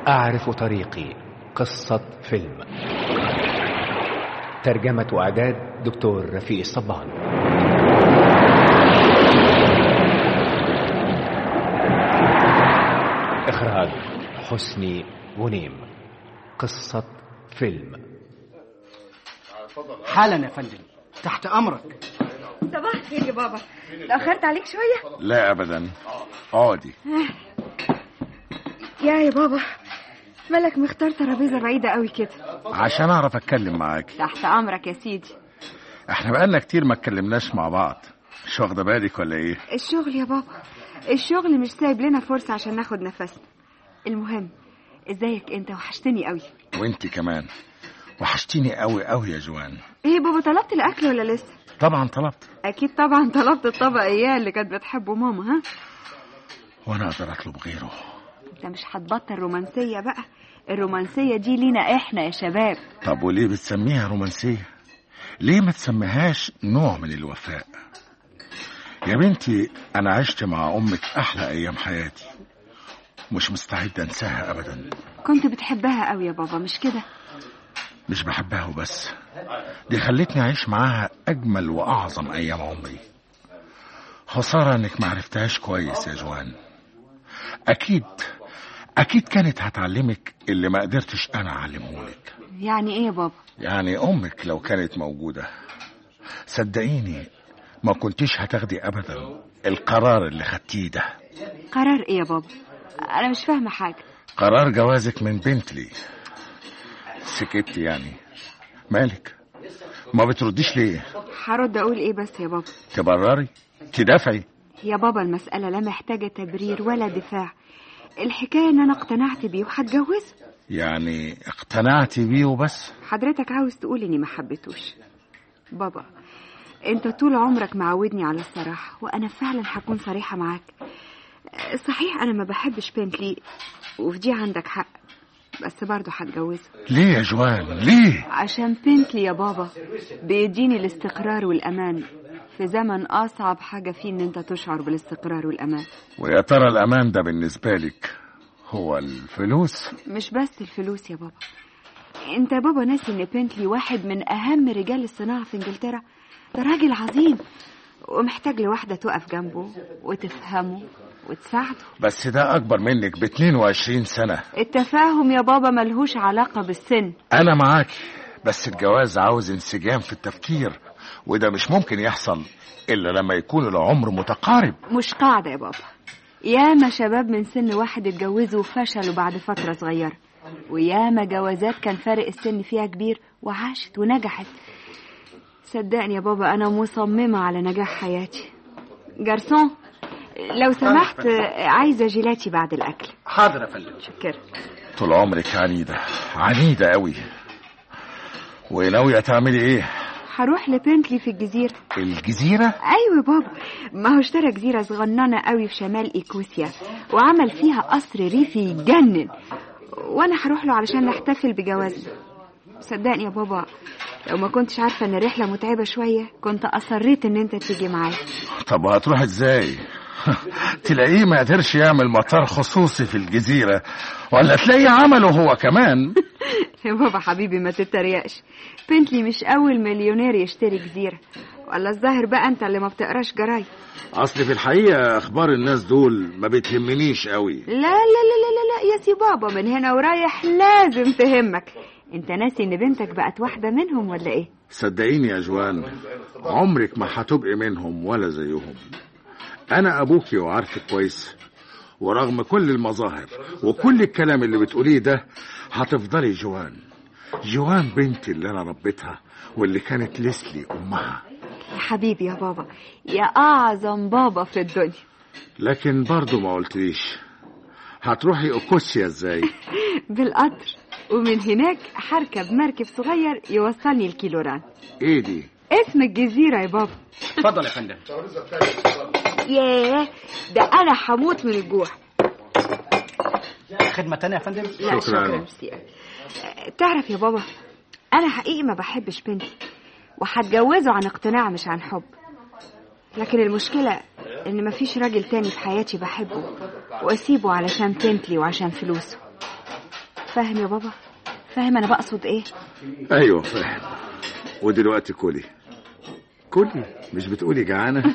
أعرف طريقي قصة فيلم ترجمة وإعداد دكتور رفيق الصبان إخراج حسني غنيم قصة فيلم حالا يا فندم تحت امرك صباح الخير يا بابا تأخرت عليك شوية لا ابدا اقعدي يا يا بابا مالك مختار ترابيزة بعيدة قوي كده عشان اعرف اتكلم معاكي تحت أمرك يا سيدي احنا بقالنا كتير ما اتكلمناش مع بعض مش واخده بالك ولا ايه الشغل يا بابا الشغل مش سايب لنا فرصة عشان ناخد نفسنا المهم ازيك انت وحشتني قوي وانت كمان وحشتيني قوي قوي يا جوان ايه بابا طلبت الاكل ولا لسه طبعا طلبت اكيد طبعا طلبت الطبق اياه اللي كانت بتحبه ماما ها وانا اقدر اطلب غيره انت مش هتبطل رومانسية بقى الرومانسية دي لينا احنا يا شباب طب وليه بتسميها رومانسيه ليه ما تسميهاش نوع من الوفاء يا بنتي انا عشت مع امك احلى ايام حياتي مش مستعد انساها ابدا كنت بتحبها قوي يا بابا مش كده مش بحبها وبس دي خلتني أعيش معاها أجمل وأعظم أيام عمري خسارة إنك معرفتهاش كويس يا جوان أكيد أكيد كانت هتعلمك اللي ما قدرتش أنا أعلمهولك يعني ايه يا بابا يعني أمك لو كانت موجودة صدقيني ما كنتش هتاخدي أبدا القرار اللي خدتيه ده قرار ايه يا بابا انا مش فاهمة حاجة قرار جوازك من بنتلي سكت يعني مالك ما بترديش ليه هرد اقول ايه بس يا بابا تبرري تدافعي يا بابا المسألة لا محتاجة تبرير ولا دفاع الحكاية ان انا اقتنعت بيه وهتجوزه يعني اقتنعتي بيه وبس حضرتك عاوز تقول اني ما حبيتوش بابا انت طول عمرك معودني على الصراحة وانا فعلا هكون صريحة معاك أه، صحيح انا ما بحبش بنتلي وفي دي عندك حق بس برضه هتجوزه ليه يا جوان ليه عشان بنتلي يا بابا بيديني الاستقرار والامان في زمن اصعب حاجة فيه ان انت تشعر بالاستقرار والامان ويا ترى الامان ده بالنسبه لك هو الفلوس مش بس الفلوس يا بابا انت يا بابا ناسي ان بنتلي واحد من اهم رجال الصناعة في انجلترا ده راجل عظيم ومحتاج لواحدة تقف جنبه وتفهمه وتساعده بس ده اكبر منك ب 22 سنه التفاهم يا بابا ملهوش علاقة بالسن انا معاكي بس الجواز عاوز انسجام في التفكير وده مش ممكن يحصل الا لما يكون العمر متقارب مش قاعدة يا بابا ياما شباب من سن واحد اتجوزوا وفشلوا بعد فترة صغيرة وياما جوازات كان فارق السن فيها كبير وعاشت ونجحت صدقني يا بابا أنا مصممة على نجاح حياتي جارسون لو سمحت عايزة جيلاتي بعد الأكل حاضر يا فندم شكرا طول عمرك عنيده عنيده قوي وناويه تعملي ايه هروح لبنتلي في الجزيرة الجزيره أيوة يا بابا ما هو اشترى جزيرة صغننة قوي في شمال إيكوسيا وعمل فيها قصر ريفي يجنن وأنا هروح له علشان نحتفل بجوازنا صدقني يا بابا لو ما كنتش عارفة إن الرحلة متعبة شوية كنت أصريت إن أنت تيجي معايا طب هتروح ازاي تلاقيه ما قدرش يعمل مطار خصوصي في الجزيرة ولا تلاقيه عمله هو كمان يا بابا حبيبي ما تتريقش بنتلي مش أول مليونير يشتري جزيرة ولا الظاهر بقى أنت اللي ما بتقراش جرايد اصل في الحقيقة اخبار الناس دول ما بتهمنيش قوي لا لا لا لا لا, لا يا سي بابا من هنا ورايح لازم تهمك انت ناسي ان بنتك بقت واحدة منهم ولا ايه صدقيني يا جوان عمرك ما هتبقي منهم ولا زيهم انا ابوكي وعارفك كويس ورغم كل المظاهر وكل الكلام اللي بتقوليه ده هتفضلي جوان جوان بنتي اللي انا ربيتها واللي كانت ليسلي امها يا حبيبي يا بابا يا اعظم بابا في الدنيا لكن برضو ما قلتليش هتروحي اوكوسيا ازاي بالقطر ومن هناك هركب مركب صغير يوصلني الكيلوران ايه دي اسم الجزيرة يا بابا اتفضل يا فندم ياه ده انا هموت من الجوع خدمة تانية يا فندم لا شكراً. شكرا ميرسي أه، تعرف يا بابا انا حقيقي ما بحبش بنتي وهتجوزه عن اقتناع مش عن حب لكن المشكلة ان مفيش راجل تاني في حياتي بحبه واسيبه علشان بنتلي وعشان فلوسه فاهم يا بابا فاهم انا بقصد ايه ايوه فاهم ودلوقتي كلي كلي مش بتقولي جعانه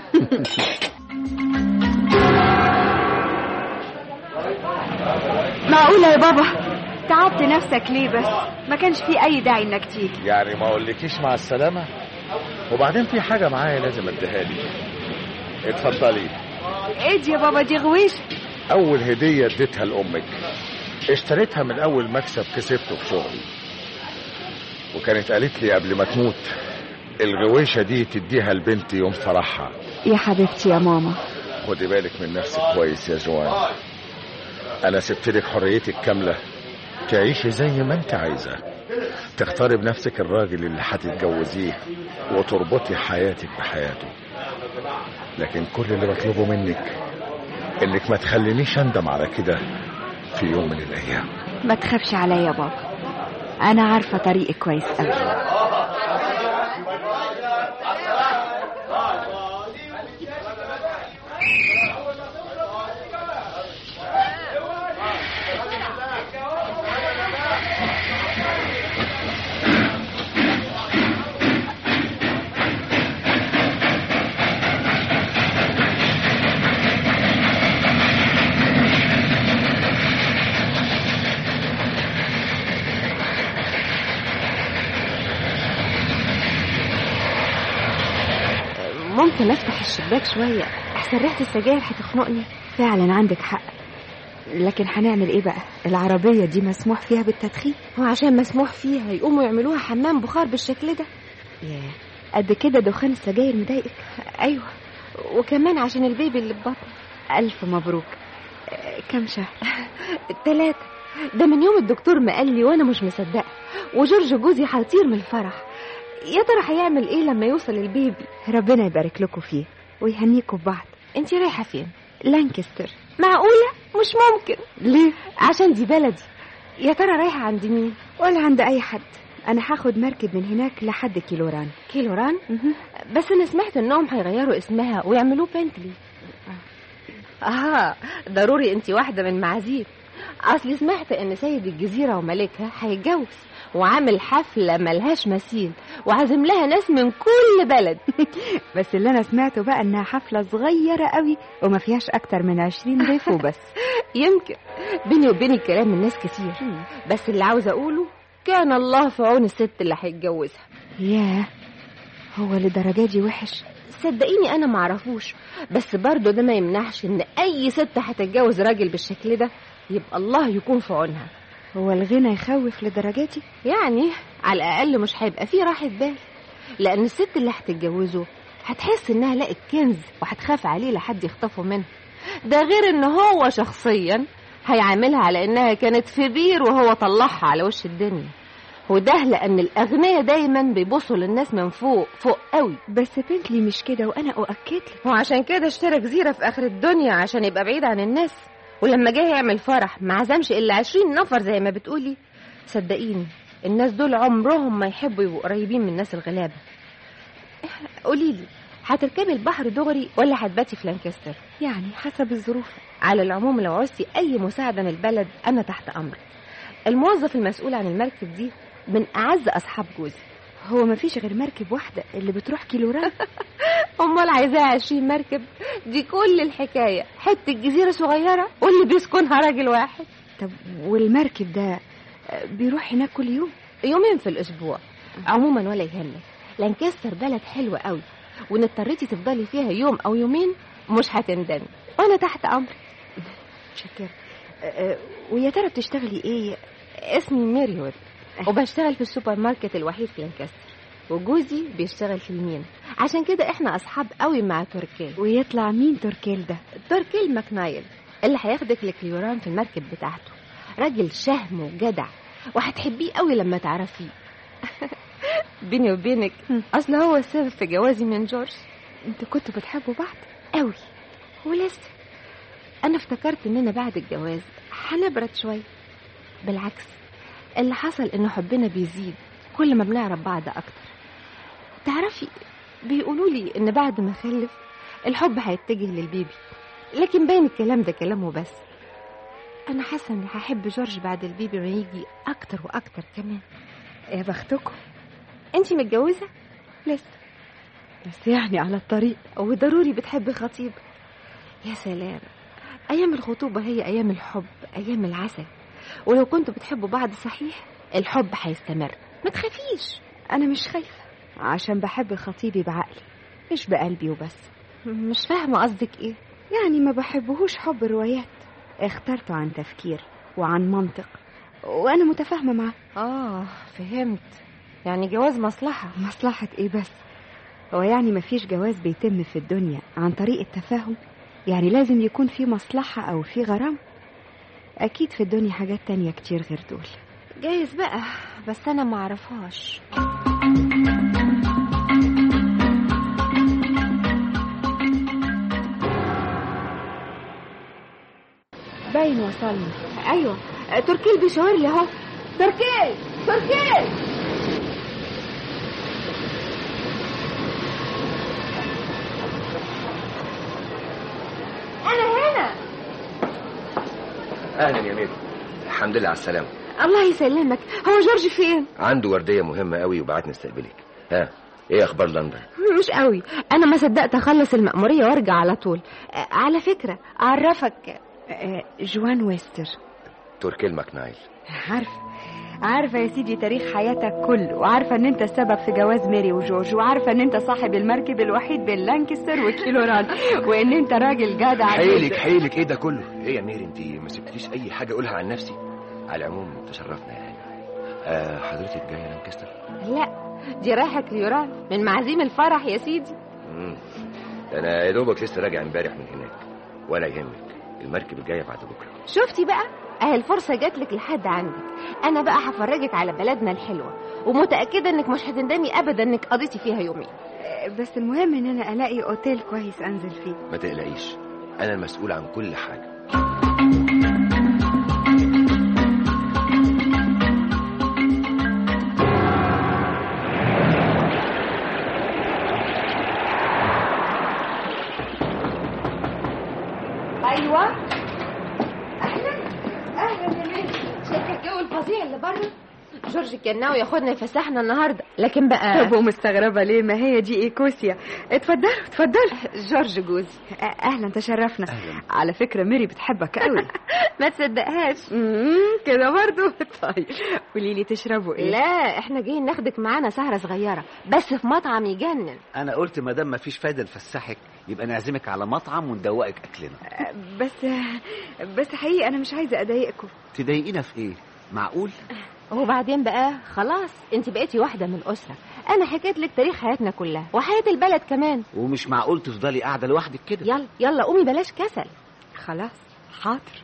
معقولة يا بابا تعبت نفسك ليه بس ما كانش في اي داعي انك تيجي يعني ما اقولكيش مع السلامه وبعدين في حاجه معايا لازم اديها لي اتفضلي ايه دي يا بابا دي غويش اول هديه اديتها لامك اشتريتها من اول مكسب كسبته في شغلي وكانت قالت لي قبل ما تموت الغويشه دي تديها لبنتي يوم فرحها يا حبيبتي يا ماما خدي بالك من نفسك كويس يا جوان انا سبت لك حريتك كامله تعيشي زي ما انت عايزه تختاري بنفسك الراجل اللي هتتجوزيه وتربطي حياتك بحياته لكن كل اللي بطلبه منك انك ما تخلينيش اندم على كده في يوم من الايام ما تخافش عليا يا بابا انا عارفة طريقي كويس قوي ممكن افتح الشباك شويه احسن ريحه السجاير هتخنقني فعلا عندك حق لكن هنعمل ايه بقى العربية دي مسموح فيها بالتدخين وعشان مسموح فيها يقوموا يعملوها حمام بخار بالشكل ده ياه قد كده دخان السجاير مضايقك ايوه وكمان عشان البيبي اللي في بطني ألف مبروك آه، كم شهر التلاتة ده من يوم الدكتور ما قال لي وانا مش مصدقه وجورج جوزي هيطير من الفرح يا ترى هيعمل ايه لما يوصل البيبي ربنا يبارك لكم فيه ويهنيكم ببعض انت رايحه فين لانكستر معقوله مش ممكن ليه عشان دي بلدي يا ترى رايحه عند مين ولا عند أي حد أنا هاخد مركب من هناك لحد كيلوران كيلوران بس انا سمعت انهم هيغيروا اسمها ويعملوه بنتلي اه ضروري انت واحده من معازيم اصلي سمعت ان سيد الجزيره وملكها هيتجوز وعامل حفله ملهاش مثيل وعازم لها ناس من كل بلد بس اللي أنا سمعته بقى إنها حفلة صغيرة قوي وما فيهاش أكتر من عشرين ضيف وبس يمكن بيني وبينك كلام الناس كتير بس اللي عاوزه اقوله كان الله في عون الست اللي هيتجوزها ياه هو لدرجة دي وحش صدقيني انا معرفوش بس برضه ده ما يمنعش ان اي ست هتتجوز راجل بالشكل ده يبقى الله يكون في عونها هو الغنى يخوف لدرجة دي يعني على الاقل مش هيبقى فيه راحه بال لان الست اللي هتتجوزه هتحس انها لقت كنز وهتخاف عليه لحد يخطفه منها ده غير ان هو شخصيا هيعاملها على انها كانت في بير وهو طلعها على وش الدنيا وده لان الاغنياء دايما بيبصوا للناس من فوق فوق قوي بس بنتلي مش كده وأنا أؤكد لك وعشان كده اشترى جزيرة في آخر الدنيا عشان يبقى بعيد عن الناس ولما جه يعمل فرح ما عزمش إلا عشرين نفر زي ما بتقولي صدقيني الناس دول عمرهم ما يحبوا يبقوا قريبين من الناس الغلابة قوليلي هتركبي البحر دغري ولا هتباتي في لانكستر يعني حسب الظروف على العموم لو عوزتي أي مساعدة من البلد أنا تحت أمرك الموظف المسؤول عن المركب دي من أعز أصحاب جوزي هو ما فيش غير مركب واحدة اللي بتروح كيلوران امال عايزاها عشرين مركب دي كل الحكايه حته جزيره صغيره واللي بيسكنها راجل واحد طب والمركب ده آه، بيروح هناك كل يوم يومين في الاسبوع عموما ولا يهمك لانكستر بلد حلوه قوي وان اضطريتي تفضلي فيها يوم او يومين مش هتندمي وانا تحت امرك شكرا ويا ترى بتشتغلي ايه اسمي ميريود وبشتغل في السوبر ماركت الوحيد في لانكستر وجوزي بيشتغل في المينا عشان كده احنا اصحاب قوي مع تركيل ويطلع مين تركيل ده تركيل ماكنايل اللي هياخدك لكليوران في المركب بتاعته راجل شهم وجدع وهتحبيه قوي لما تعرفيه بيني وبينك اصل هو السبب في جوازي من جورج انتوا كنتوا بتحبوا بعض قوي ولسه انا افتكرت اننا بعد الجواز هنبرد شويه بالعكس اللي حصل ان حبنا بيزيد كل ما بنعرف بعض اكتر تعرفي بيقولوا لي ان بعد ما اخلف الحب هيتجه للبيبي لكن باين الكلام ده كلامه بس انا حاسه اني هحب جورج بعد البيبي ما يجي اكتر واكتر كمان يا بختكم انتي متجوزه لسه بس يعني على الطريق وضروري بتحبي خطيب يا سلام ايام الخطوبه هي ايام الحب ايام العسل ولو كنتوا بتحبوا بعض صحيح الحب هيستمر ما تخافيش انا مش خايفه عشان بحب خطيبي بعقلي مش بقلبي وبس مش فاهمه قصدك ايه يعني ما بحبهوش حب روايات اخترته عن تفكير وعن منطق وانا متفاهمه معاه اه فهمت يعني جواز مصلحه مصلحه ايه بس هو يعني مفيش جواز بيتم في الدنيا عن طريق التفاهم يعني لازم يكون في مصلحه او في غرام اكيد في الدنيا حاجات تانية كتير غير دول جايز بقى بس انا ما اعرفهاش باين وصلنا ايوه تركيل بيشاور لي اهو تركيل تركيل انا هنا اهلا يا ميري الحمد لله على السلامه الله يسلمك هو جورج فين عنده ورديه مهمه قوي وبعتني استقبلك ها ايه اخبار لندن مش قوي انا ما صدقت اخلص المأمورية وارجع على طول آه، على فكرة اعرفك آه، جوان ويستر تركيل ماكنايل عارفه عارفه يا سيدي تاريخ حياتك كله وعارفه ان انت السبب في جواز ميري وجورج وعارفه ان انت صاحب المركب الوحيد بين لانكستر وكيلوران وان انت راجل جدع حيلك جداً. حيلك ايه ده كله ايه يا ميري انت ما سبتليش اي حاجه اقولها عن نفسي على العموم تشرفنا يعني آه حضرتك جايه لانكستر لا دي رايحة كليوران من معازيم الفرح يا سيدي مم. ده انا يا دوبك لسه راجع امبارح من هناك ولا يهمك المركب الجايه بعد بكره شفتي بقى اهي الفرصة جات لك لحد عندك انا بقى هفرجك على بلدنا الحلوة ومتأكدة انك مش هتندمي ابدا انك قضيتي فيها يومين آه، بس المهم ان انا الاقي اوتيل كويس انزل فيه ما تقلقيش انا المسؤول عن كل حاجه ايوه اهلا اهلا يا ميري شايفه الجو الفظيع اللي بره جورج كان ناوي ياخدنا يفسحنا النهارده لكن بقى طب ومستغربه ليه ما هي دي ايكوسيا اتفضلوا اتفضلوا جورج جوزي آه، اهلا تشرفنا على فكره ميري بتحبك قوي ما تصدقهاش امم كده برضو طيب قولي لي تشربوا ايه لا احنا جايين ناخدك معانا سهرة صغيرة بس في مطعم يجنن انا قلت ما دام مفيش فايده نفسحك يبقى نعزمك على مطعم وندوقك اكلنا آه، بس بس حقيقي انا مش عايزه اضايقكم تضايقينا في ايه معقول وبعدين بقى خلاص انت بقيتي واحدة من الأسرة انا حكيت لك تاريخ حياتنا كلها وحياة البلد كمان ومش معقول تفضلي قاعده لوحدك كده يلا يلا قومي بلاش كسل خلاص حاضر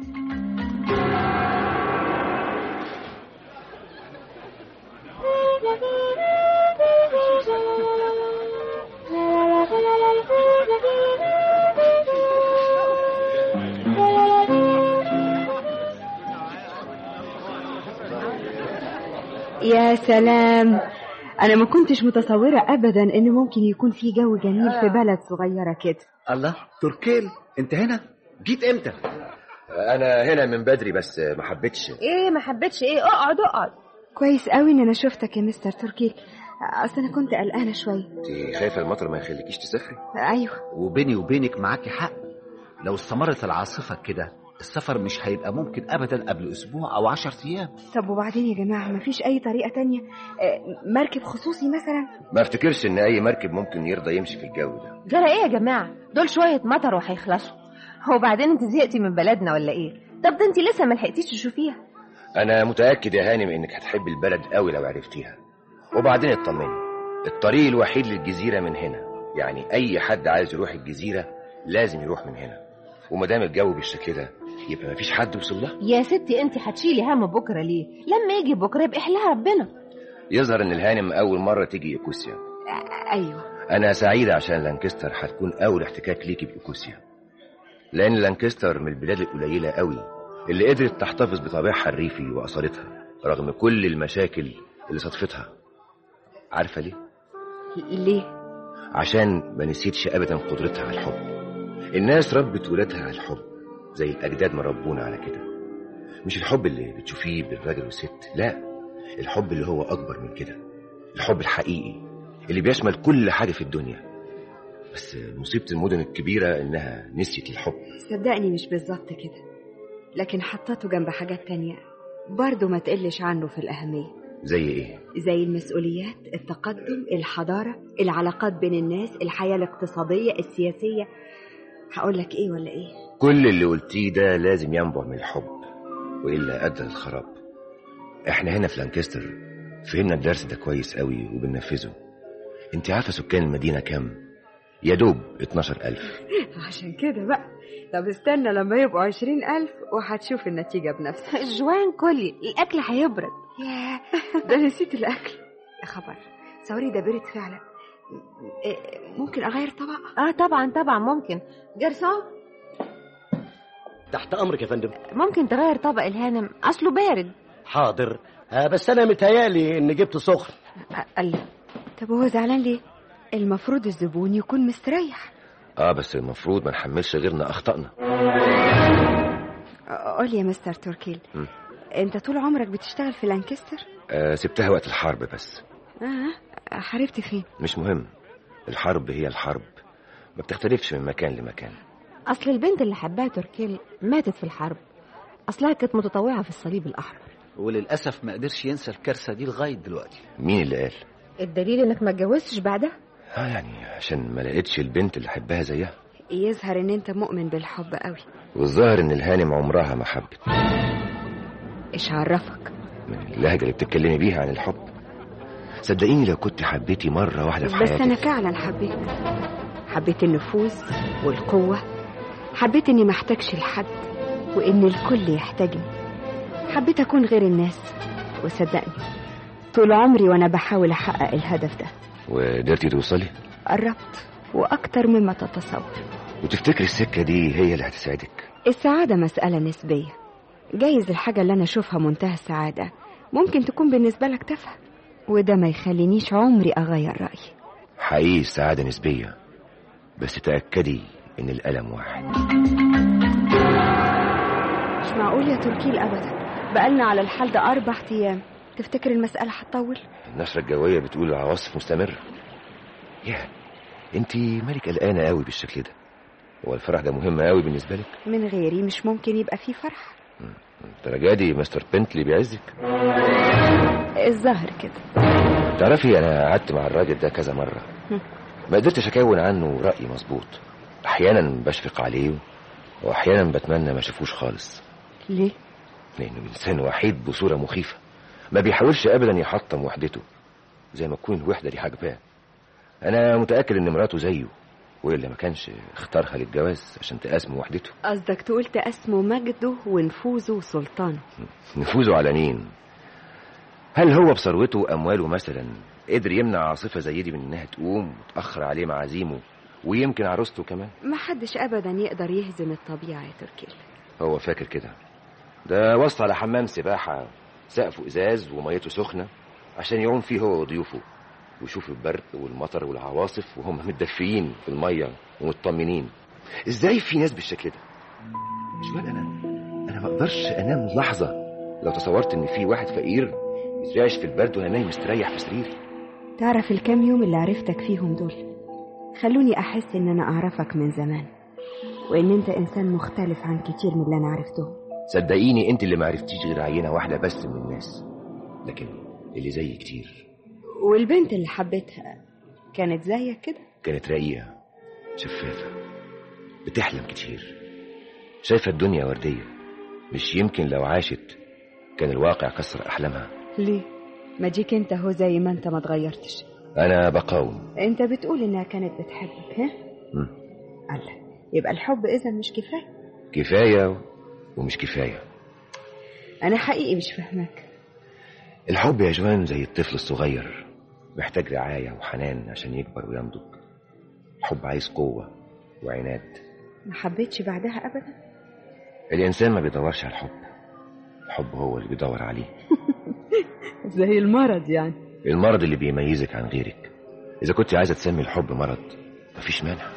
يا سلام انا ما كنتش متصوره ابدا ان ممكن يكون في جو جميل في بلد صغيره كده الله تركيل انت هنا جيت امتى انا هنا من بدري بس ما حبيتش ايه ما حبيتش ايه اقعد اقعد كويس قوي ان انا شفتك يا مستر تركيل اصل انا كنت قلقانه شويه انت خايفه المطر ما يخليكيش تسافري ايوه وبيني وبينك معاكي حق لو استمرت العاصفه كده السفر مش هيبقى ممكن ابدا قبل اسبوع او عشر ايام طب وبعدين يا جماعه مفيش اي طريقه تانية آه، مركب خصوصي مثلا ما افتكرش ان اي مركب ممكن يرضى يمشي في الجو ده جرى ايه يا جماعة دول شوية مطر وهيخلصوا وبعدين انت زهقتي من بلدنا ولا ايه طب ده انت لسه ما لحقتيش تشوفيها انا متاكد يا هانم انك هتحبي البلد قوي لو عرفتيها وبعدين اطمني الطريق الوحيد للجزيره من هنا يعني اي حد عايز يروح الجزيره لازم يروح من هنا وما دام الجو بالشكل ده يبقى مفيش حد وصل لها يا ستي انت هتشيلي هم بكره ليه لما يجي بكره يبقى يحلها ربنا يظهر ان الهانم اول مره تيجي ايكوسيا آه، ايوه انا سعيد عشان لانكستر هتكون اول احتكاك ليكي بايكوسيا لان لانكستر من البلاد القليله قوي اللي قدرت تحتفظ بطابعها الريفي واصالتها رغم كل المشاكل اللي صدفتها عارفه ليه ليه عشان ما نسيتش ابدا قدرتها على الحب الناس ربت ولادها على الحب زي الاجداد ما ربونا على كده مش الحب اللي بتشوفيه بالراجل والست لا الحب اللي هو أكبر من كده الحب الحقيقي اللي بيشمل كل حاجة في الدنيا بس مصيبة المدن الكبيرة إنها نسيت الحب صدقني مش بالظبط كده لكن حطته جنب حاجات تانية برضه ما تقلش عنه في الأهمية زي إيه؟ زي المسؤوليات التقدم الحضارة العلاقات بين الناس الحياة الاقتصادية السياسية هقول لك ايه ولا ايه كل اللي قلتيه ده لازم ينبع من الحب وإلا أدى للخراب إحنا هنا في لانكستر فهمنا الدرس ده كويس قوي وبننفذه انت عارفة سكان المدينة كام؟ يا دوب 12000 عشان كده بقى طب استنى لما يبقوا عشرين ألف وهتشوف النتيجة بنفسك جوان كلي الأكل هيبرد ياه ده نسيت الأكل يا خبر سوري ده برد فعلا إيه، ممكن أغير طبق اه طبعا طبعا ممكن جرسون تحت امرك يا فندم ممكن تغير طبق الهانم اصله بارد حاضر آه بس انا متهيالي ان جبت سخن قال لي طب هو زعلان ليه المفروض الزبون يكون مستريح اه بس المفروض ما نحملش غيرنا أخطائنا قول يا مستر توركيل م. انت طول عمرك بتشتغل في لانكستر آه سبتها وقت الحرب بس اه حاربت فين مش مهم الحرب هي الحرب ما بتختلفش من مكان لمكان اصل البنت اللي حباها تركيل ماتت في الحرب اصلها كانت متطوعه في الصليب الاحمر وللأسف ما قدرش ينسى الكارثة دي لغاية دلوقتي مين اللي قال؟ الدليل انك ما اتجوزتش بعدها اه يعني عشان ما لقيتش البنت اللي حبها زيها يظهر ان انت مؤمن بالحب قوي والظاهر ان الهانم عمرها ما حبت ايش عرفك من اللهجة اللي بتتكلمي بيها عن الحب صدقيني لو كنت حبيتي مرة واحدة في بس حياتك انا فعلا حبيت حبيت النفوذ والقوة حبيت اني ما احتاجش لحد وان الكل يحتاجني حبيت اكون غير الناس وصدقني طول عمري وانا بحاول احقق الهدف ده وقدرتي توصلي قربت واكتر مما تتصور وتفتكري السكة دي هي اللي هتساعدك السعادة مسألة نسبية جايز الحاجة اللي أنا أشوفها منتهى السعادة ممكن تكون بالنسبة لك تافهة وده ما يخلينيش عمري أغير رأيي حقيقي السعادة نسبية بس تأكدي ان الألم واحد مش معقول يا تركيل أبدا بقالنا على الحال ده أربع أيام تفتكر المسألة هتطول؟ النشرة الجوية بتقول العواصف مستمرة يا انت مالك قلقانة قوي بالشكل ده هو الفرح ده مهم قوي بالنسبة لك من غيري مش ممكن يبقى فيه فرح الدرجة دي مستر بنتلي بيعزك الظاهر كده تعرفي انا قعدت مع الراجل ده كذا مرة هم. ما قدرتش اكون عنه رأي مظبوط احيانا بشفق عليه واحيانا بتمنى ما اشوفوش خالص ليه؟ لانه انسان وحيد بصورة مخيفة ما بيحاولش ابدا يحطم وحدته زي ما تكون الوحدة دي حاجباه انا متأكد ان مراته زيه والا ما كانش اختارها للجواز عشان تقاسم وحدته قصدك تقول تقسموا مجده ونفوذه وسلطانه نفوذه على مين هل هو بثروته وامواله مثلا قدر يمنع عاصفة زي دي من انها تقوم وتأخر عليه معازيمه ويمكن عروسته كمان ما حدش أبدا يقدر يهزم الطبيعة يا تركيل هو فاكر كده ده وصل على حمام سباحة سقفه إزاز وميته سخنة عشان يعوم فيه هو وضيوفه ويشوف البرد والمطر والعواصف وهم متدفيين في المية ومطمنين ازاي في ناس بالشكل ده مش فاهم انا انا ما اقدرش انام لحظة لو تصورت ان في واحد فقير يترعش في البرد وانا نايم مستريح في سريري تعرف الكام يوم اللي عرفتك فيهم دول خلوني أحس إن أنا أعرفك من زمان وإن أنت إنسان مختلف عن كتير من اللي أنا عرفتهم صدقيني انت اللي ما عرفتيش غير عينة واحدة بس من الناس لكن اللي زي كتير والبنت اللي حبيتها كانت زيك كده كانت رقيقة شفافة بتحلم كتير شايفة الدنيا وردية مش يمكن لو عاشت كان الواقع كسر أحلامها ليه؟ ما جيك انت هو زي ما انت ما اتغيرتش أنا بقاوم انت بتقول انها كانت بتحبك ها؟ مم. الله يبقى الحب اذا مش كفايه كفاية ومش كفاية انا حقيقي مش فاهمك الحب يا جوان زي الطفل الصغير محتاج رعاية وحنان عشان يكبر وينضج الحب عايز قوة وعناد ما حبيتش بعدها ابدا الإنسان ما بيدورش على الحب الحب هو اللي بيدور عليه زي المرض يعني المرض اللي بيميزك عن غيرك إذا كنت عايزة تسمي الحب مرض مفيش مانع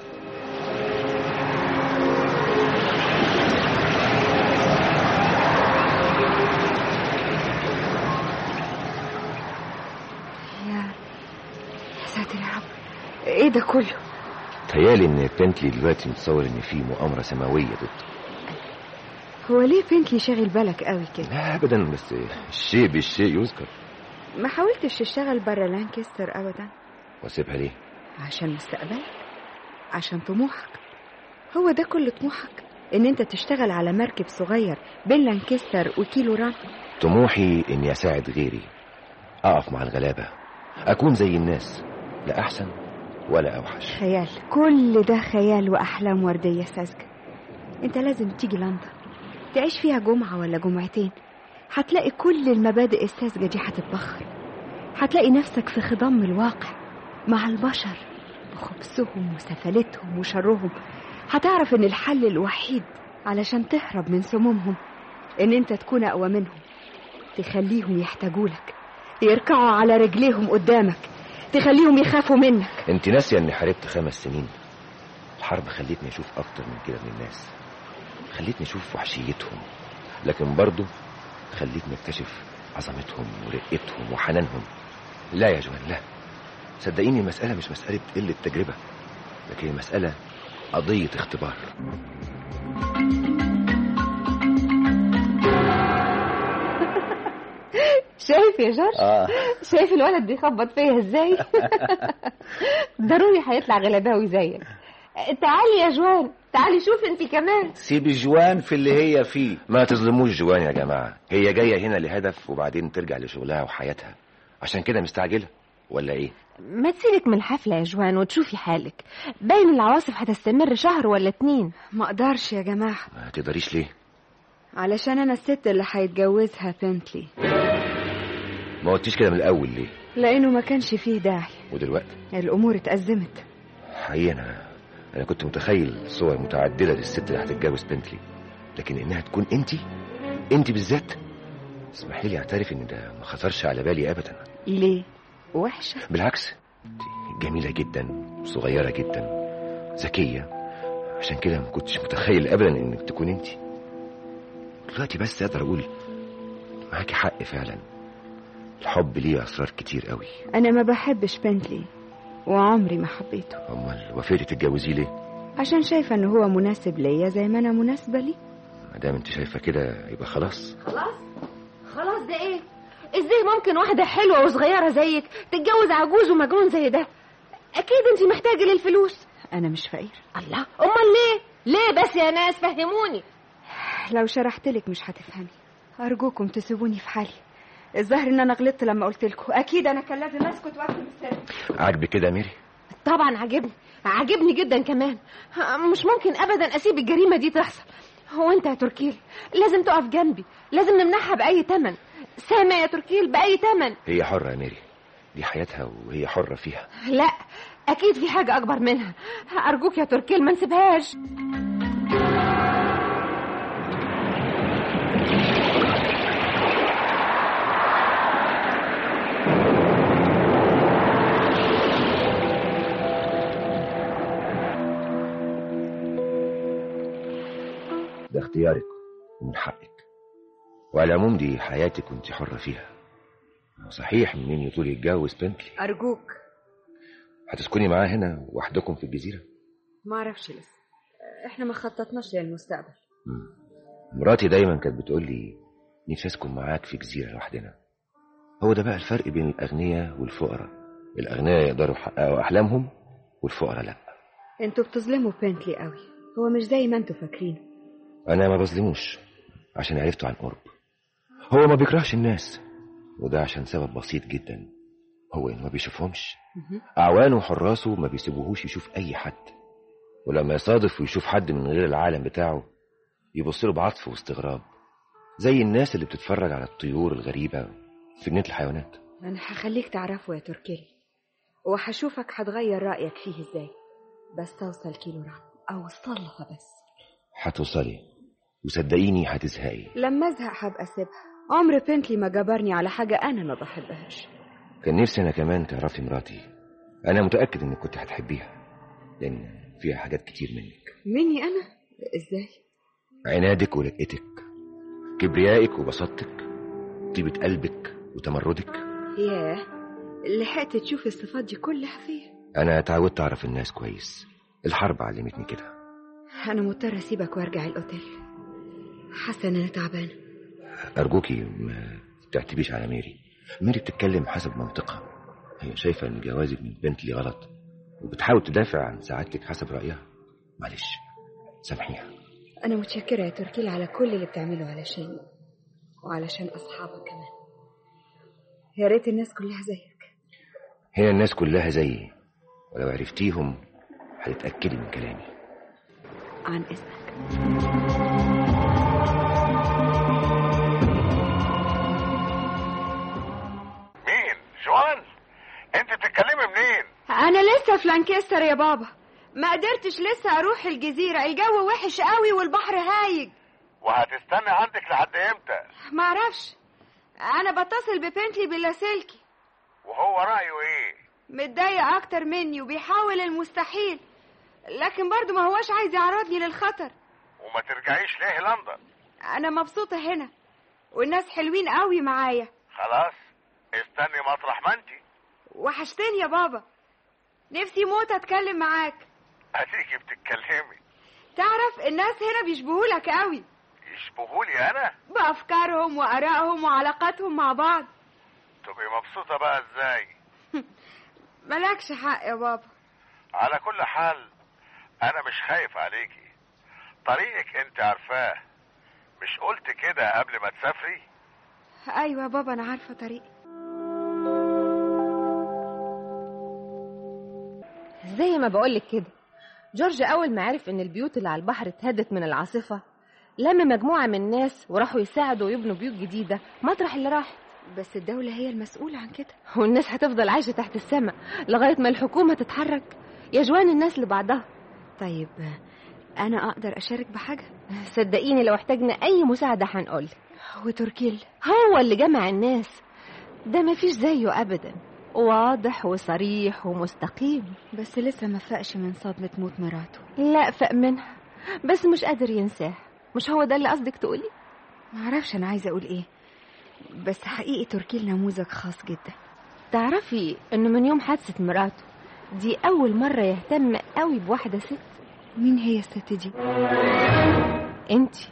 ايه ده كله تهيالي ان بنتلي دلوقتي متصور ان في مؤامره سماويه ضده هو ليه بنتلي شاغل بالك قوي كده لا ابدا بس الشيء بالشيء يذكر ما حاولتش تشتغل برا لانكستر ابدا واسيبها ليه عشان مستقبلك عشان طموحك هو ده كل طموحك ان انت تشتغل على مركب صغير بين لانكستر وكيلو رام طموحي اني اساعد غيري اقف مع الغلابه اكون زي الناس لا احسن ولا اوحش خيال كل ده خيال واحلام ورديه ساذجه انت لازم تيجي لندن تعيش فيها جمعه ولا جمعتين هتلاقي كل المبادئ الساذجه دي هتتبخر هتلاقي نفسك في خضم الواقع مع البشر بخبثهم وسفلتهم وشرهم هتعرف ان الحل الوحيد علشان تهرب من سمومهم ان انت تكون اقوى منهم تخليهم يحتاجولك يركعوا على رجليهم قدامك تخليهم يخافوا منك انت ناسيه اني حاربت خمس سنين الحرب خلتني اشوف اكتر من كده من الناس خلتني اشوف وحشيتهم لكن برضه خلتني اكتشف عظمتهم ورقتهم وحنانهم لا يا جوان لا صدقيني المسألة مش مسألة قلة تجربة لكن المسألة قضية اختبار شايف يا جورج اه شايف الولد بيخبط فيا ازاي ضروري هيطلع غلباوي زيك تعالي يا جوان تعالي شوف انت كمان سيب جوان في اللي هي فيه ما تظلموش جوان يا جماعة هي جاية هنا لهدف وبعدين ترجع لشغلها وحياتها عشان كده مستعجلة ولا ايه ما تسيبك من الحفلة يا جوان وتشوفي حالك باين العواصف هتستمر شهر ولا اتنين ما اقدرش يا جماعه ما تقدريش ليه علشان انا الست اللي هيتجوزها بنتلي ما قلتيش كده من الاول ليه لانه ما كانش فيه داعي ودلوقتي الامور اتأزمت حقيقة انا انا كنت متخيل صور متعددة للست اللي هتتجوز بنتلي لكن انها تكون انت انت بالذات اسمحي لي اعترف ان ده ما خطرش على بالي ابدا ليه وحشه بالعكس انت جميلة جدا صغيرة جدا ذكية عشان كده ما كنتش متخيل ابدا انك تكون انت دلوقتي بس اقدر اقول معاكي حق فعلا الحب ليه اسرار كتير قوي انا ما بحبش بنتلي وعمري ما حبيته امال وافقتي تتجوزيه ليه عشان شايفه ان هو مناسب ليا زي ما انا مناسبه ليه ما دام انت شايفه كده يبقى خلاص خلاص خلاص ده ايه ازاي ممكن واحدة حلوة وصغيرة زيك تتجوز عجوز ومجنون زي ده اكيد انت محتاجة للفلوس انا مش فقير الله امال ليه ليه بس يا ناس فهموني لو شرحت لك مش هتفهمي ارجوكم تسيبوني في حالي الظاهر ان انا غلطت لما قلت لكم اكيد انا كان لازم اسكت واكتب السر عاجبك كده يا ميري طبعا عجبني عجبني جدا كمان مش ممكن ابدا اسيب الجريمه دي تحصل هو انت يا تركيل لازم تقف جنبي لازم نمنعها باي تمن سامع يا تركيل باي تمن هي حرة يا ميري دي حياتها وهي حرة فيها لا اكيد في حاجه اكبر منها ارجوك يا تركيل ما نسيبهاش ده اختيارك ومن حقك وعلى العموم دي حياتك وانت حرة فيها صحيح منين يطول يتجوز بنتلي ارجوك هتسكني معاه هنا وحدكم في الجزيرة ما اعرفش لسه احنا ما خططناش للمستقبل مم. مراتي دايما كانت بتقول لي نفسي اسكن معاك في جزيرة لوحدنا هو ده بقى الفرق بين الأغنياء والفقراء الأغنياء يقدروا يحققوا أحلامهم والفقراء لا انتوا بتظلموا بنتلي قوي هو مش زي ما انتوا فاكرينه أنا ما بظلموش عشان عرفته عن قرب هو ما بيكرهش الناس وده عشان سبب بسيط جدا هو إنه ما بيشوفهمش أعوانه وحراسه ما بيسيبوهوش يشوف أي حد ولما يصادف ويشوف حد من غير العالم بتاعه يبص له بعطف واستغراب زي الناس اللي بتتفرج على الطيور الغريبة في جنينة الحيوانات انا هخليك تعرفه يا تركيل وهشوفك هتغير رايك فيه ازاي بس توصل كيلو رام اوصلها بس هتوصلي وصدقيني هتزهقي لما ازهق هبقى اسيبها عمر بنتلي ما جبرني على حاجه انا ما بحبهاش كان نفسي أنا كمان تعرفي مراتي أنا متأكد إنك كنت هتحبيها لأن فيها حاجات كتير منك مني انا ازاي عنادك ورقتك كبريائك وبساطتك طيبة قلبك وتمردك ياه لحقت تشوف الصفات دي كلها فيا انا اتعودت اعرف الناس كويس الحرب علمتني كده انا مضطرة اسيبك وارجع الاوتيل حاسة ان انا تعبانة ارجوكي ما تعتبيش على ميري ميري بتتكلم حسب منطقها هي شايفه ان جوازك من بنتلي غلط وبتحاول تدافع عن سعادتك حسب رايها معلش سامحيها انا متشكرة يا تركيل على كل اللي بتعمله علشاني وعلشان اصحابك كمان يا ريت الناس كلها زيك هنا الناس كلها زيي ولو عرفتيهم هتتاكدي من كلامي عن اذنك مين جوان انت بتتكلمي منين انا لسه في لانكستر يا بابا ما قدرتش لسه اروح الجزيرة الجو وحش قوي والبحر هايج وهتستني عندك لحد امتى معرفش انا بتصل ببنتلي باللاسلكي وهو رايه ايه متضايق اكتر مني وبيحاول المستحيل لكن برضه ما هواش عايز يعرضني للخطر وما ترجعيش ليه لندن انا مبسوطة هنا والناس حلوين قوي معايا خلاص استني مطرح ما انت وحشتني يا بابا نفسي موت اتكلم معاك اديكي بتتكلمي تعرف الناس هنا بيشبهولك قوي يشبهولي انا بافكارهم وارائهم وعلاقاتهم مع بعض تبقي مبسوطه بقى ازاي مالكش حق يا بابا على كل حال انا مش خايف عليكي طريقك انت عارفاه مش قلت كده قبل ما تسافري ايوه يا بابا انا عارفه طريقي زي ما بقولك كده جورج أول ما عرف إن البيوت اللي على البحر اتهدت من العاصفة لم مجموعة من الناس وراحوا يساعدوا ويبنوا بيوت جديدة مطرح اللي راح بس الدولة هي المسؤولة عن كده والناس هتفضل عايشة تحت السماء لغاية ما الحكومة تتحرك يا جوان الناس لبعضها طيب انا اقدر اشارك بحاجة صدقيني لو احتاجنا أي مساعدة هنقول وتركيل هو اللي جمع الناس ده مفيش زيه أبدا واضح وصريح ومستقيم بس لسه ما فاقش من صدمة موت مراته لا فاق منها بس مش قادر ينساه مش هو ده اللي قصدك تقولي معرفش انا عايزة اقول ايه بس حقيقي تركيل نموذج خاص جدا تعرفي انه من يوم حادثة مراته دي أول مرة يهتم قوي بواحدة ست مين هي الست دي انتي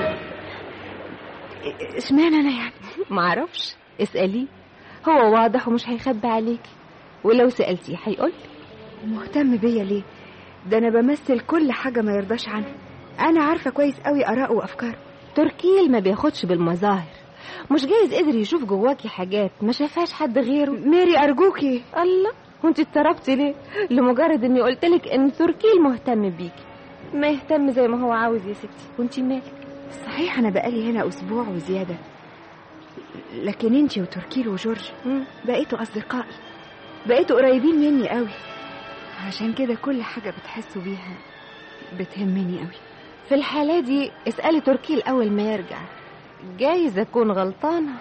اشمعنى انا يعني معرفش اسأليه هو واضح ومش هيخبي عليكي ولو سألتيه هيقول مهتم بيا ليه ده انا بمثل كل حاجة ما يرضاش عنها انا عارفة كويس قوي اراءه وافكاره تركيل ما بياخدش بالمظاهر مش جايز قدر يشوف جواكي حاجات ما شافهاش حد غيره ميري ارجوكي الله وانت اتطربتي ليه لمجرد اني قلتلك ان تركيل مهتم بيكي ما يهتم زي ما هو عاوز يا ستي وانت مالك صحيح انا بقالي هنا اسبوع وزيادة لكن انتي وتركيل وجورج مم. بقيتوا اصدقائي بقيتوا قريبين مني قوي عشان كده كل حاجة بتحسوا بيها بتهمني قوي في الحالة دي اسألي تركيل أول ما يرجع جايز أكون غلطانة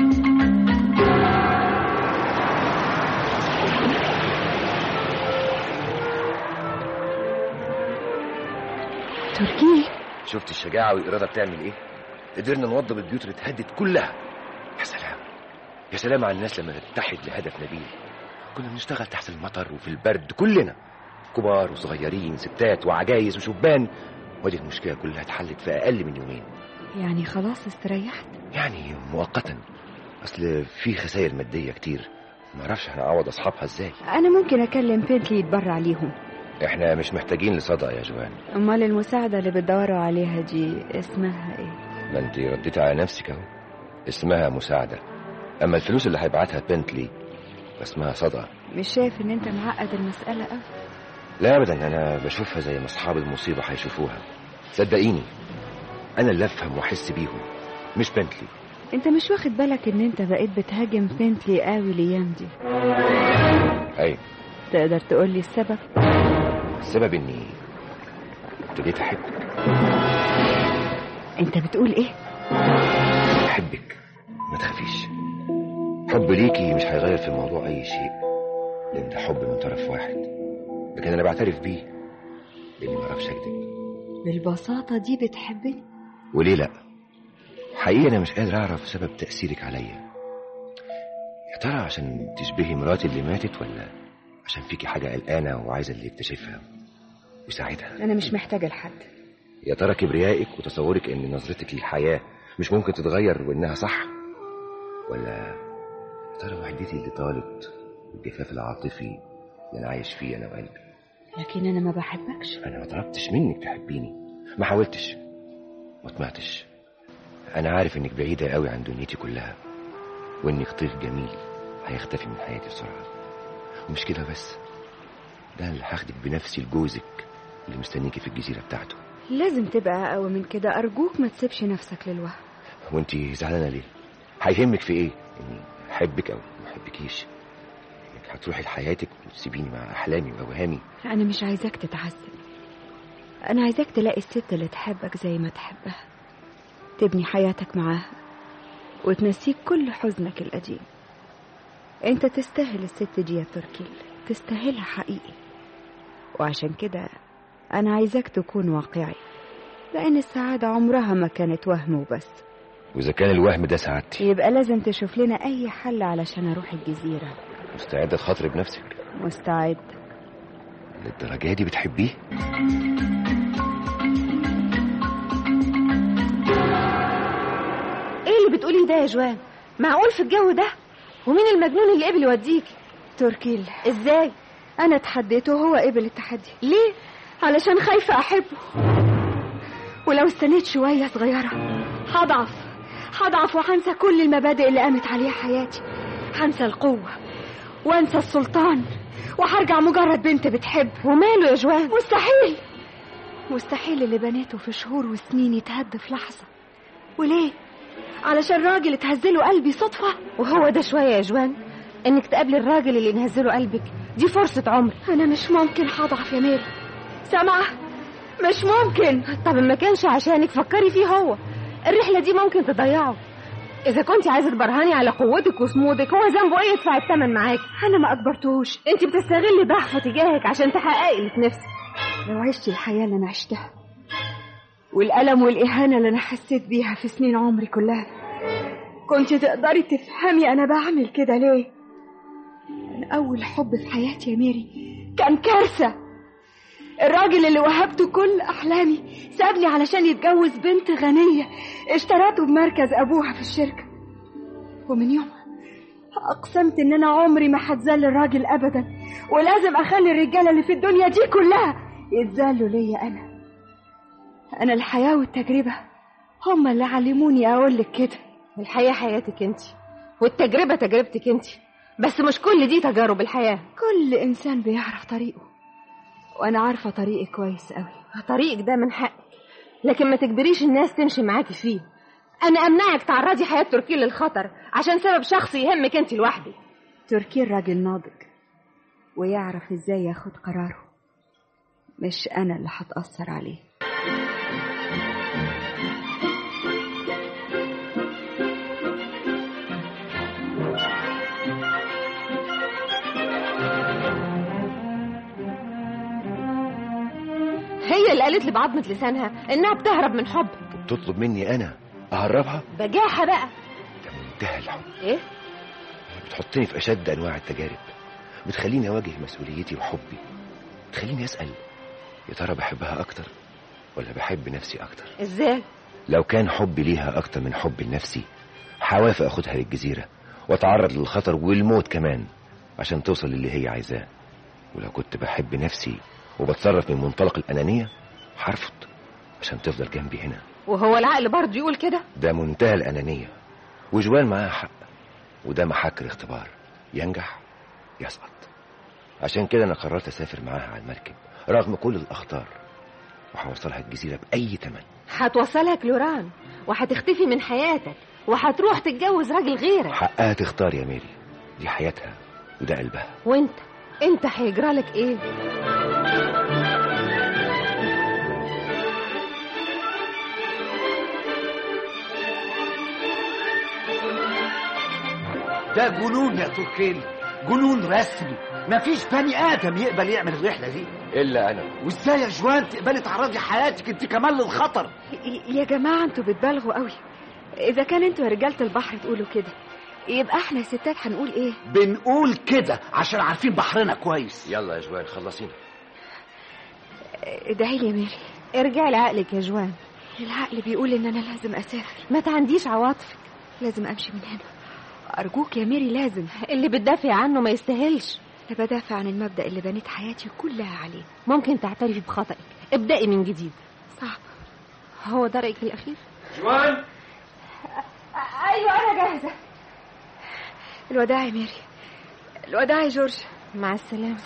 تركيل شفت الشجاعة والإرادة بتعمل إيه؟ قدرنا نوضب البيوت اللي اتهدت كلها يا سلام يا سلام على الناس لما تتحد لهدف نبيل كنا بنشتغل تحت المطر وفي البرد كلنا كبار وصغيرين ستات وعجايز وشبان ودي المشكلة كلها اتحلت في أقل من يومين يعني خلاص استريحت يعني مؤقتا أصل في خسائر مادية كتير معرفش هنعوض أصحابها إزاي انا ممكن اكلم بنتلي يتبرع ليهم إحنا مش محتاجين لصدقة يا جوان امال المساعدة اللي بتدوروا عليها دي اسمها ايه ما انت رديت على نفسك اهو اسمها مساعدة اما الفلوس اللي هيبعتها بنتلي فاسمها صدقة مش شايف ان انت معقد المسألة قوي لا ابدا انا بشوفها زي ما اصحاب المصيبة هيشوفوها صدقيني انا اللي افهم واحس بيهم مش بنتلي انت مش واخد بالك ان انت بقيت بتهاجم بنتلي قوي الايام دي اي تقدر تقولي السبب السبب اني ابتديت احبك انت بتقول ايه احبك ما تخافيش حب ليكي مش هيغير في الموضوع اي شيء لان ده حب من طرف واحد لكن انا بعترف بيه لاني ما اعرفش اكذب بالبساطة دي بتحبني وليه لا حقيقة أنا مش قادر أعرف سبب تأثيرك عليا يا ترى عشان تشبهي مراتي اللي ماتت ولا عشان فيكي حاجة قلقانة وعايزة اللي يكتشفها ويساعدها أنا مش محتاجة لحد يا ترى كبريائك وتصورك ان نظرتك للحياة مش ممكن تتغير وانها صح ولا يا ترى وحدتي اللي طالت الجفاف العاطفي اللي انا عايش فيه انا وقلبي لكن أنا ما بحبكش انا ما طلبتش منك تحبيني ما حاولتش ما طمعتش انا عارف انك بعيدة قوي عن دنيتي كلها وانك طيف جميل هيختفي من حياتي بسرعة ومش كده بس ده أنا اللي هاخدك بنفسي لجوزك اللي مستنيكي في الجزيرة بتاعته لازم تبقى أقوى من كده أرجوك ما تسيبش نفسك للوهم وانت زعلانة ليه هيهمك في ايه اني احبك او ما احبكيش انك هتروحي لحياتك وتسيبيني مع احلامي واوهامي أنا مش عايزاك تتعذب أنا عايزاك تلاقي الست اللي تحبك زي ما تحبها تبني حياتك معاها وتنسيك كل حزنك القديم أنت تستاهل الست دي يا تركيل تستاهلها حقيقي وعشان كده أنا عايزاك تكون واقعي لأن السعادة عمرها ما كانت وهم وبس واذا كان الوهم ده سعادتي يبقى لازم تشوف لنا أي حل علشان أروح الجزيرة مستعدة تخاطري بنفسك مستعد للدرجة دي بتحبيه ايه اللي بتقوليه ده يا جوان معقول في الجو ده ومين المجنون اللي قبل يوديكي تركيل ازاي أنا اتحديته وهو قبل التحدي ليه علشان خايفة أحبه ولو استنيت شوية صغيرة هضعف هضعف وهنسى كل المبادئ اللي قامت عليها حياتي هنسى القوة وانسى السلطان وهرجع مجرد بنت بتحب وماله يا جوان مستحيل مستحيل اللي بنيته في شهور وسنين يتهد في لحظة وليه؟ علشان راجل اتهزله قلبي صدفة وهو ده شويه يا جوان انك تقابلي الراجل اللي ينهزله قلبك دي فرصه عمر أنا مش ممكن هضعف يا ميري سامعة؟ مش ممكن طب ما كانش عشانك فكري فيه هو الرحله دي ممكن تضيعه اذا كنت عايزه تبرهني على قوتك وصمودك هو ذنبه ايه يدفع الثمن معاك أنا ما أكبرتهوش انت بتستغلي ضعفه تجاهك عشان تحققي اللي في نفسك لو عشت الحياة اللي أنا عشتها والألم والإهانة اللي أنا حسيت بيها في سنين عمري كلها كنت تقدري تفهمي أنا بعمل كده ليه أنا أول حب في حياتي يا ميري كان كارثة الراجل اللي وهبته كل أحلامي سابني علشان يتجوز بنت غنية اشترته بمركز أبوها في الشركة ومن يومها أقسمت إن أنا عمري ما هتذل الراجل أبدا ولازم أخلي الرجالة اللي في الدنيا دي كلها يتذلوا ليا أنا أنا الحياة والتجربة هما اللي علموني أقول لك كده الحياه حياتك انت والتجربه تجربتك انت بس مش كل دي تجارب الحياه كل إنسان بيعرف طريقه وأنا عارفة طريقي كويس أوي طريقك ده من حقك لكن ما تجبريش الناس تمشي معاكي فيه انا امنعك تعرضي حياه تركي للخطر عشان سبب شخصي يهمك انت لوحدك تركي راجل ناضج ويعرف ازاي ياخد قراره مش انا اللي هتأثر عليه هي اللي قالت لي بعضمة لسانها انها بتهرب من حبك بتطلب مني انا اهربها بجاحة بقى ده منتهى الحب ايه بتحطني في اشد انواع التجارب بتخليني اواجه مسؤوليتي وحبي بتخليني اسال يا ترى بحبها اكتر ولا بحب نفسي اكتر ازاي لو كان حبي ليها اكتر من حبي لنفسي هوافق اخدها للجزيره واتعرض للخطر والموت كمان عشان توصل للي هي عايزاه ولو كنت بحب نفسي وبتصرف من منطلق الانانيه هرفض عشان تفضل جنبي هنا وهو العقل برضه يقول كده ده منتهى الانانيه وجوان معاها حق وده محك الاختبار ينجح يسقط عشان كده انا قررت اسافر معاها على المركب رغم كل الاخطار وهوصلها الجزيره باي ثمن هتوصلها كلوران وهتختفي من حياتك وهتروح تتجوز راجل غيرك حقها تختار يا ميري دي حياتها وده قلبها وانت انت هيجرالك ايه ده جنون يا تركيل جنون رسمي مفيش بني ادم يقبل يعمل الرحله دي الا انا وازاي يا جوان تقبلي تعرضي حياتك انت كمان للخطر ي- يا جماعة انتوا بتبالغوا قوي اذا كان انتوا يا رجالة البحر تقولوا كده يبقى احنا ستات هنقول ايه بنقول كده عشان عارفين بحرنا كويس يلا يا جوان خلصينا ادعي لي يا ميري ارجعي لعقلك يا جوان العقل بيقول ان انا لازم اسافر ما تعنديش عواطفك لازم امشي من هنا ارجوك يا ميري لازم اللي بتدافع عنه ما يستاهلش انا بدافع عن المبدا اللي بنيت حياتي كلها عليه ممكن تعترفي بخطئك ابدأي من جديد صعب هو ده رأيك الأخير جوان ايوه انا جاهزه الوداع يا ميري الوداع يا جورج مع السلامة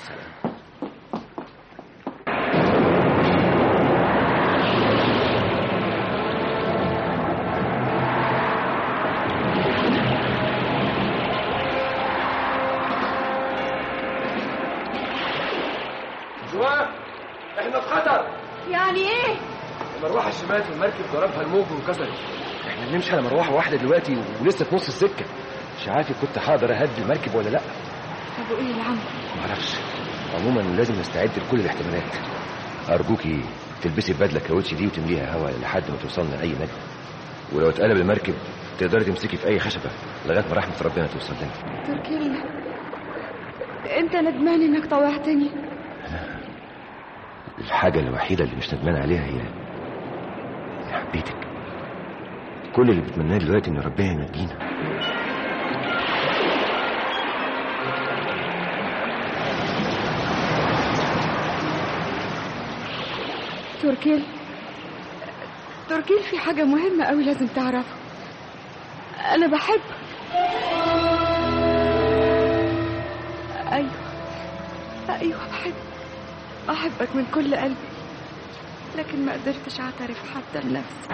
جوان احنا في خطر يعني ايه المروحه الشمال في المركب ضربها الموج وانكسرت احنا بنمشي على مروحه واحده دلوقتي ولسه في نص السكه مش عارف كنت هقدر اهدي المركب ولا لا طب وايه اللي عمل معرفش عموما لازم نستعد لكل الاحتمالات ارجوكي تلبسي البدله كاوتشي دي وتمليها هواء لحد ما توصلنا لاي نجم ولو اتقلب المركب تقدري تمسكي في اي خشبه لغايه ما رحمه ربنا توصل لنا تركيل انت ندمان انك طوعتني الحاجه الوحيده اللي مش ندمان عليها هي إني حبيتك كل اللي بتمناه دلوقتي ان ربنا ينجينا تركيل تركيل في حاجة مهمة قوي لازم تعرفها أنا بحب أيوة أيوة بحب أحبك من كل قلبي لكن ما قدرتش أعترف حتى لنفسي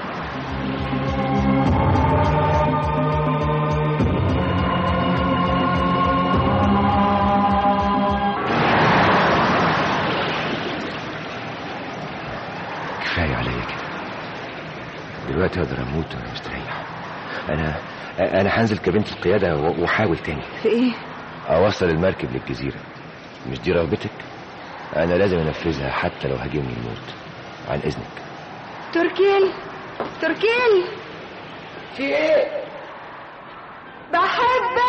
كفايه عليا كده دلوقتي اقدر اموت وانا مستريح انا انا هنزل كابينه القياده و- واحاول تاني في إيه؟ اوصل المركب للجزيره مش دي رغبتك انا لازم انفذها حتى لو هاجمني الموت عن اذنك تركيل تركيل في ايه بحبك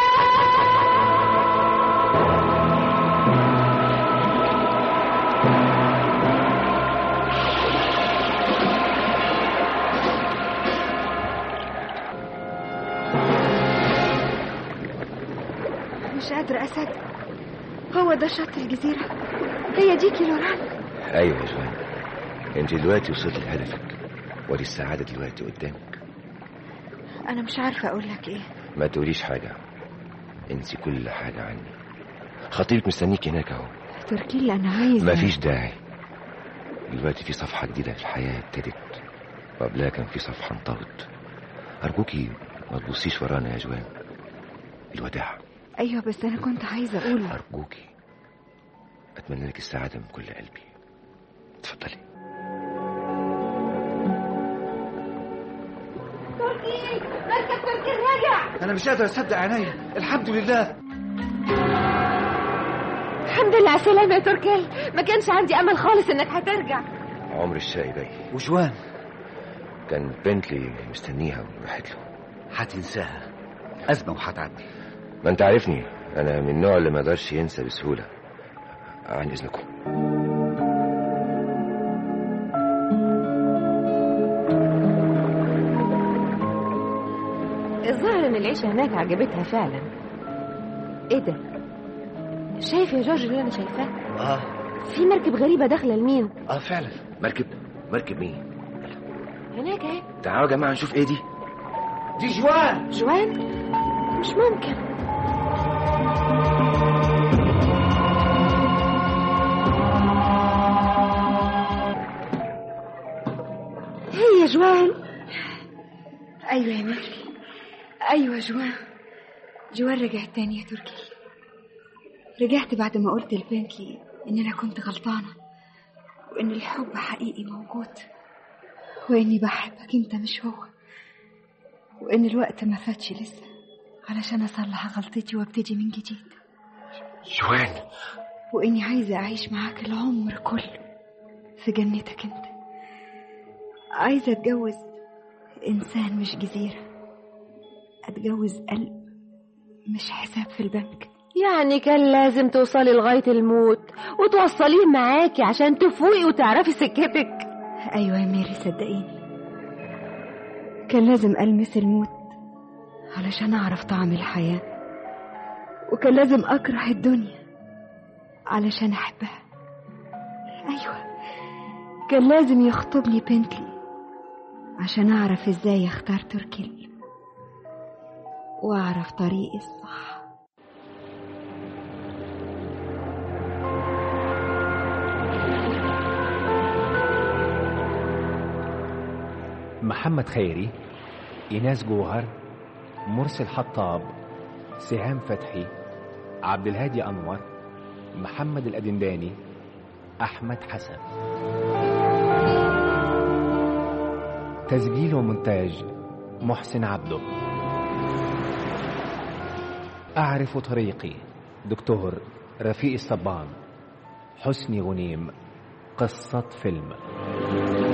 مش قادرة أصدق هو ده شط الجزيرة هي دي كيلوران ايوه يا جوان انت دلوقتي وصلت لهدفك ودي السعاده دلوقتي قدامك أنا مش عارفة أقول لك إيه ما تقوليش حاجه انسي كل حاجه عني خطيبك مستنيك هناك اهو تركيل أنا عايزة مفيش داعي دلوقتي في صفحة جديدة في الحياة ابتدت وقبلها كان في صفحة انطوت أرجوكي ما تبصيش ورانا يا جوان الوداع أيوة بس أنا كنت عايزة أقول أرجوكي أتمنى لك السعادة من كل قلبي اتفضلي مركب تركيل رجع انا مش قادر اصدق عينيا الحمد لله الحمد لله على السلامة يا تركيل ما كانش عندي أمل خالص إنك هترجع عمر الشاي باي وجوان كان بنتلي مستنيها وراحت له هتنساها ازمه وهتعدي ما انت عارفني انا من النوع اللي ما يقدرش ينسى بسهولة عن اذنكم الظاهر إن العيشة هناك عجبتها فعلا إيه ده شايف يا جورج اللي أنا شايفاه اه في مركب غريبة داخلة لمين اه فعلا مركب مركب مين هناك اهي تعالوا يا جماعة نشوف ايه دي دي جوان جوان مش ممكن هي جوان أيوة يا ميري أيوة جوان جوان رجعت تاني يا تركي رجعت بعد ما قلت لبنتلي إن أنا كنت غلطانة وإن الحب حقيقي موجود وإني بحبك أنت مش هو وإن الوقت ما فاتش لسه علشان أصلح غلطتي وابتدي من جديد جوان وإني عايزة أعيش معاك العمر كله في جنتك أنت عايزة أتجوز إنسان مش جزيرة أتجوز قلب مش حساب في البنك يعني كان لازم توصلي لغاية الموت وتوصليه معاكي عشان تفوقي وتعرفي سكتك أيوة يا ميري صدقيني كان لازم ألمس الموت علشان أعرف طعم الحياة وكان لازم أكره الدنيا علشان أحبها أيوة كان لازم يخطبني بنتلي عشان أعرف إزاي أختار تركي وأعرف طريقي الصح محمد خيري إيناس جوهر مرسل حطاب سهام فتحي عبد الهادي أنور محمد الأدنداني أحمد حسن تسجيل ومونتاج محسن عبده أعرف طريقي دكتور رفيق الصبان حسني غنيم قصة فيلم